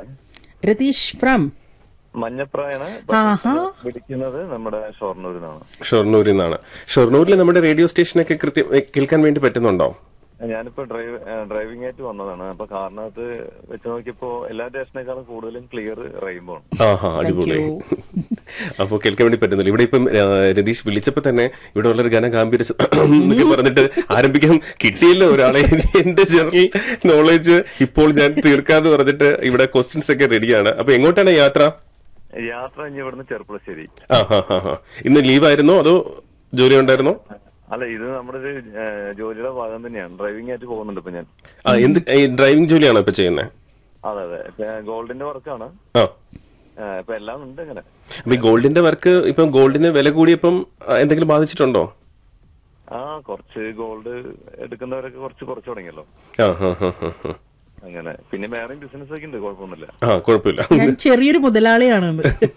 Ratheesh from മഞ്ഞപ്രായാണ് ആഹാ. വിളിക്കുന്നത് നമ്മുടെ ഷൊർണൂരിൽ നിന്നാണ് ഷൊർണൂരിൽ നിന്നാണ് ഷൊർണൂരിൽ നമ്മുടെ റേഡിയോ സ്റ്റേഷനൊക്കെ കൃത്യം ഏ, കേൾക്കാൻ വേണ്ടി പറ്റുന്നുണ്ടോ ഞാനിപ്പോ ഡ്രൈവ് ഡ്രൈവിംഗ് ആയിട്ട് വന്നതാണ് അപ്പൊ കാറിനകത്ത് വെച്ച് നോക്കിയപ്പോ എല്ലാ സ്റ്റേഷനേക്കാളും കൂടുതലും ക്ലിയർ റെയിൻബോ ആണ് ആഹാ അടിപൊളി അപ്പോൾ കേൾക്കാൻ വേണ്ടി പറ്റുന്നില്ല ഇവിടെ ഇപ്പം ആ, രതീഷ് വിളിച്ചപ്പോ തന്നെ ഇവിടെ ഉള്ളൊരു ഘനഗാംഭീര്യ സ- എന്നൊക്കെ പറഞ്ഞിട്ട് ആരംഭിക്കാൻ കിട്ടിയല്ലോ ഒരാളെ എന്റെ ജനറൽ നോളേജ് ഇപ്പോൾ ഞാൻ തീർക്കാന്ന് പറഞ്ഞിട്ട് ഇവിടെ ക്വസ്റ്റ്യൻസ് ഒക്കെ റെഡിയാണ് അപ്പൊ എങ്ങോട്ടാണ് യാത്ര യാത്ര ഇനി ഇവിടുന്ന് ചെറുപ്പളശ്ശേരി ആ ഹാ ഹാ ഹാ ഇന്ന് ലീവ് ആയിരുന്നോ അതോ ജോലി ഉണ്ടായിരുന്നോ അല്ല ഇത് നമ്മുടെ ഒരു ഏഹ്, ജോലിയുടെ ഭാഗം തന്നെയാണ് ഡ്രൈവിംഗ് ആയിട്ട് പോകുന്നുണ്ട് ഇപ്പൊ ഞാൻ ആ എന്ത് ഈ ഡ്രൈവിംഗ് ജോലിയാണോ ഇപ്പൊ ചെയ്യുന്നത് അതെ അതെ ഇപ്പൊ ഗോൾഡിന്റെ വർക്കാണ് ആ ഏഹ്, ഇപ്പൊ എല്ലാം ഉണ്ട് ഇങ്ങനെ അപ്പൊ ഈ ഗോൾഡിന്റെ വർക്ക് ഇപ്പം ഗോൾഡിന് വില കൂടിയപ്പം ആ, എന്തെങ്കിലും ബാധിച്ചിട്ടുണ്ടോ ആ കുറച്ച് ഗോൾഡ് എടുക്കുന്നവരൊക്കെ കുറച്ച് കുറച്ച് തുടങ്ങിയല്ലോ ആ ഹാ ഹാ ഹാ ഹാ. അങ്ങനെ പിന്നെ വേറെയും ബിസിനസ് ഒക്കെ ഉണ്ട് കുഴപ്പമൊന്നുമില്ല ആ കുഴപ്പമില്ല ഞാൻ ചെറിയൊരു മുതലാളിയാണ്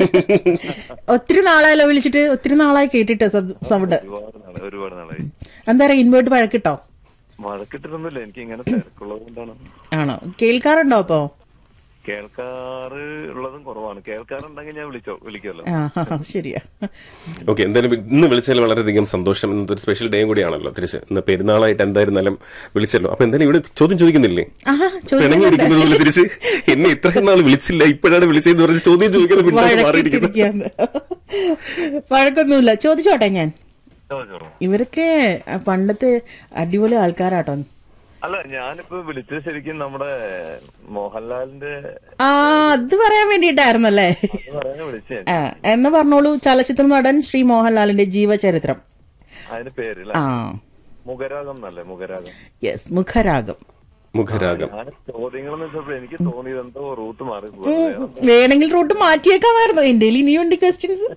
ഒത്തിരി നാളായല്ലോ വിളിച്ചിട്ട് ഒത്തിരി നാളായി കേട്ടിട്ട് സൗണ്ട് ഒരുപാട് നാളെ ഒരുപാട് നാളായി എന്താ പറയാ ഇൻവേർട്ട് വഴക്കിട്ടോ മഴക്കിട്ടിട്ടൊന്നുമില്ല എനിക്ക് ഇങ്ങനെ തിരക്കുള്ളത് കൊണ്ടാണ് ആണോ കേൾക്കാറുണ്ടോ അപ്പോ കേൾക്കാറ് ഉള്ളതും കുറവാണ് കേൾക്കാറുണ്ടെങ്കിൽ ഞാൻ വിളിച്ചോ വിളിക്കുമല്ലോ ആ ആ, അത് ശരിയാ ഓക്കെ എന്തായാലും ഇന്ന് വിളിച്ചതിൽ വളരെയധികം സന്തോഷം ഇന്നത്തെ ഒരു സ്പെഷ്യൽ ഡേയും കൂടിയാണല്ലോ തിരിച്ച് ഇന്ന് പെരുന്നാളായിട്ട് എന്തായിരുന്നാലും വിളിച്ചല്ലോ അപ്പൊ എന്തായാലും ഇവിടെ ചോദ്യം ചോദിക്കുന്നില്ലേ ആഹാ പിണങ്ങിയിരിക്കുന്നത് പോലെ തിരിച്ച് എന്നെ ഇത്രയും നാൾ വിളിച്ചില്ല ഇപ്പോഴാണ് വിളിച്ചതെന്ന് പറഞ്ഞ് ചോദ്യം ചോദിക്കുന്നത് പിന്നെ മാറിയിരിക്കുന്നത് വഴക്കിട്ടിരിക്കാന്ന് വഴക്കൊന്നുമില്ല ചോദിച്ചോട്ടെ ഞാൻ ചോദിച്ചോ. ഇവരൊക്കെ പണ്ടത്തെ അടിപൊളി ആൾക്കാരാട്ടോ അല്ല ഞാനിപ്പോ വിളിച്ചത് ശരിക്കും നമ്മുടെ മോഹൻലാലിന്റെ ആ അത് പറയാൻ വേണ്ടിയിട്ടായിരുന്നല്ലേ അത് പറയാൻ വിളിച്ചേ ആ എന്ന് പറഞ്ഞോളൂ ചലച്ചിത്ര നടൻ ശ്രീ മോഹൻലാലിന്റെ ജീവചരിത്രം അതിന് പേരില്ല ആ മുഖരാഗം എന്നല്ലേ മുഖരാഗം യെസ് മുഖരാഗം മുഖരാഗം ഞാൻ ചോദ്യങ്ങളെന്ന് വെച്ചപ്പോ എനിക്ക് തോന്നിയത് എന്തോ റൂട്ട് മാറി ഉം, വേണമെങ്കിൽ റൂട്ട് മാറ്റിയേക്കാമായിരുന്നു എന്റെ ഇനിയുണ്ട് ക്വസ്റ്റ്യൻസ്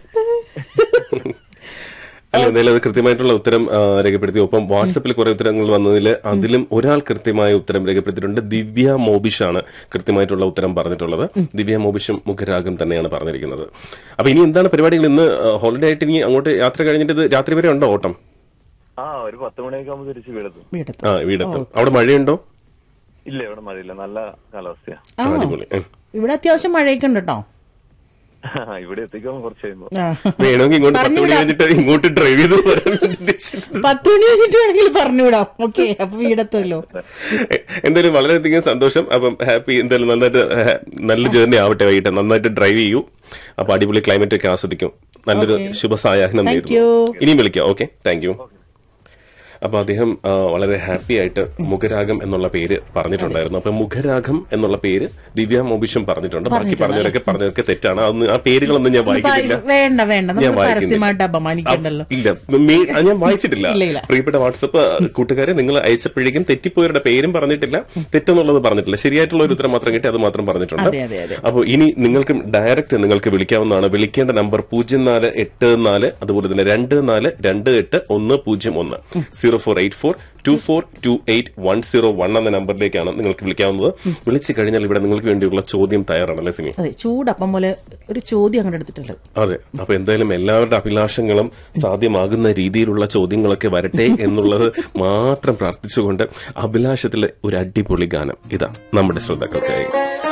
അല്ല എന്തായാലും അത് കൃത്യമായിട്ടുള്ള ഉത്തരം ആ, രേഖപ്പെടുത്തി ഒപ്പം വാട്സപ്പിൽ കുറെ ഉത്തരങ്ങൾ വന്നതിൽ അതിലും ഒരാൾ കൃത്യമായ ഉത്തരം രേഖപ്പെടുത്തിയിട്ടുണ്ട് ദിവ്യ മോബിഷാണ് കൃത്യമായിട്ടുള്ള ഉത്തരം പറഞ്ഞിട്ടുള്ളത് ദിവ്യ മോബിഷും മുഖരാഗം തന്നെയാണ് പറഞ്ഞിരിക്കുന്നത് അപ്പൊ ഇനി എന്താണ് പരിപാടികൾ ഇന്ന് ഹോളിഡേ ആയിട്ട് ഇനി അങ്ങോട്ട് യാത്ര കഴിഞ്ഞിട്ട് ഇത് രാത്രി വരെ ഉണ്ടോ ഓട്ടം ആ ഒരു പത്ത് മണിയൊക്കെ ആകുമ്പോൾ തിരിച്ച് വീടെത്തും വീടത്ത് ആ വീടെത്തും അവിടെ മഴയുണ്ടോ ഇല്ല ഇവിടെ മഴയില്ല നല്ല കാലാവസ്ഥയാ ആ അടിപൊളി ഉം. ഇവിടെ അത്യാവശ്യം മഴയൊക്കെ ഉണ്ട് കേട്ടോ ഇവിടെ എത്തിക്കാൻ കുറച്ച് കഴിയുമ്പോ ആ. വേണമെങ്കിൽ ഇങ്ങോട്ട് പത്ത് മണി കഴിഞ്ഞിട്ട് ഇങ്ങോട്ട് ഡ്രൈവ് ചെയ്ത് വരാൻ ഉദ്ദേശിച്ചിട്ടുണ്ട്. പത്ത് മണി കഴിഞ്ഞിട്ട് വേണമെങ്കിൽ പറഞ്ഞുവിടാം ഓക്കെ അപ്പൊ വീടെത്തുമല്ലോ എന്തായാലും വളരെയധികം സന്തോഷം അപ്പം ഹാപ്പി എന്തായാലും നന്നായിട്ട് ഹാ- നല്ല ജേർണി ആവട്ടെ വൈകിട്ട് നന്നായിട്ട് ഡ്രൈവ് ചെയ്യൂ അപ്പൊ അടിപൊളി ക്ലൈമറ്റ് ഒക്കെ ആസ്വദിക്കും നല്ലൊരു ശുഭസായാഹ്നം Thank നേരുന്നു you. ഇനിയും വിളിക്കാം ഓക്കെ താങ്ക് യു അപ്പൊ അദ്ദേഹം ആ, വളരെ ഹാപ്പി ആയിട്ട് മുഖരാഗം എന്നുള്ള പേര് പറഞ്ഞിട്ടുണ്ടായിരുന്നു അപ്പൊ മുഖരാഗം എന്നുള്ള പേര് ദിവ്യ മോബിഷും പറഞ്ഞിട്ടുണ്ട് ബാക്കി പറഞ്ഞവരൊക്കെ പറഞ്ഞതൊക്കെ തെറ്റാണ് അതൊന്നും ആ പേരുകളൊന്നും ഞാൻ വായിക്കുന്നില്ല വേണ്ട വേണ്ട ഞാൻ നമ്മൾ വായിക്കുന്നില്ല. പരസ്യമായിട്ട് അപമാനിക്കണ്ടല്ലോ ഇല്ല മേ- അത് ഞാൻ വായിച്ചിട്ടില്ല ഇല്ല, ഇല്ല. പ്രിയപ്പെട്ട വാട്സപ്പ് കൂട്ടുകാരെ നിങ്ങൾ അയച്ചപ്പോഴേക്കും തെറ്റിപ്പോയവരുടെ പേരും പറഞ്ഞിട്ടില്ല തെറ്റെന്നുള്ളത് പറഞ്ഞിട്ടില്ല ശരിയായിട്ടുള്ള ഒരു ഉത്തരം മാത്രം കിട്ടി അത് മാത്രം പറഞ്ഞിട്ടുണ്ട് അതെ, അതെ, അതെ. അപ്പോൾ ഇനി നിങ്ങൾക്ക് ഡയറക്റ്റ് നിങ്ങൾക്ക് വിളിക്കാവുന്നതാണ് വിളിക്കേണ്ട നമ്പർ പൂജ്യം നാല് എട്ട് നാല് അതുപോലെ തന്നെ രണ്ട് നാല് രണ്ട് എട്ട് ഒന്ന് പൂജ്യം ഒന്ന് zero four eight four two four two eight one zero one എന്ന നമ്പറിലേക്കാണ് നിങ്ങൾക്ക് വിളിക്കാവുന്നത് വിളിച്ചു കഴിഞ്ഞാൽ ഇവിടെ നിങ്ങൾക്ക് വേണ്ടിയുള്ള ചോദ്യം തയ്യാറാണല്ലേ സിമി അതെ ചൂടപ്പം പോലെ ഒരു ചോദ്യം അങ്ങോട്ട് എടുത്തിട്ടുണ്ട് അതെ അപ്പൊ എന്തായാലും എല്ലാവരുടെ അഭിലാഷങ്ങളും സാധ്യമാകുന്ന രീതിയിലുള്ള ചോദ്യങ്ങളൊക്കെ വരട്ടെ എന്നുള്ളത് മാത്രം പ്രാർത്ഥിച്ചുകൊണ്ട് അഭിലാഷത്തിലെ ഒരു അടിപൊളി ഗാനം ഇതാ നമ്മുടെ ശ്രോതാക്കൾക്കായി